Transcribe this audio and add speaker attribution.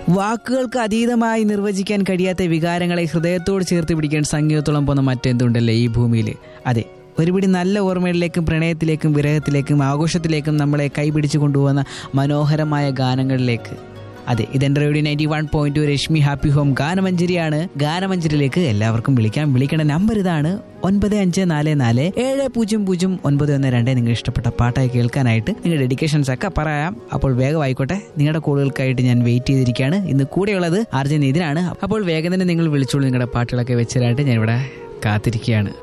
Speaker 1: വാക്കുകൾക്ക് അതീതമായി നിർവചിക്കാൻ കഴിയാത്ത വികാരങ്ങളെ ഹൃദയത്തോട് ചേർത്ത് പിടിക്കാൻ സംഗീതത്തോളം പോകുന്ന മറ്റെന്തുണ്ടല്ലേ ഈ ഭൂമിയിൽ അതെ ഒരുപിടി നല്ല ഓർമ്മകളിലേക്കും പ്രണയത്തിലേക്കും വിരഹത്തിലേക്കും ആഘോഷത്തിലേക്കും നമ്മളെ കൈപിടിച്ചു കൊണ്ടുപോകുന്ന മനോഹരമായ ഗാനങ്ങളിലേക്ക് അതെ ഇതെന്റെ radio ninety one point two Rashmi happy home ഗാനമഞ്ജരിയാണ് ഗാനമഞ്ജരിയിലേക്ക് എല്ലാവർക്കും വിളിക്കാം വിളിക്കേണ്ട നമ്പർ ഇതാണ് ഒൻപത് അഞ്ച് നാല് നാല് ഏഴ് പൂജ്യം പൂജ്യം ഒൻപത് ഒന്ന് രണ്ട് നിങ്ങൾ ഇഷ്ടപ്പെട്ട പാട്ടായി കേൾക്കാനായിട്ട് നിങ്ങളുടെ ഡെഡിക്കേഷൻസ് ഒക്കെ പറയാം അപ്പോൾ വേഗം ആയിക്കോട്ടെ നിങ്ങളുടെ കോളുകൾക്കായിട്ട് ഞാൻ വെയിറ്റ് ചെയ്തിരിക്കുകയാണ് ഇന്ന് കൂടെയുള്ളത് അർജുൻ ഇതിനാണ് അപ്പോൾ വേഗം തന്നെ നിങ്ങൾ വിളിച്ചോളൂ നിങ്ങളുടെ പാട്ടുകളൊക്കെ വെച്ചതായിട്ട് ഞാൻ ഇവിടെ കാത്തിരിക്കുകയാണ്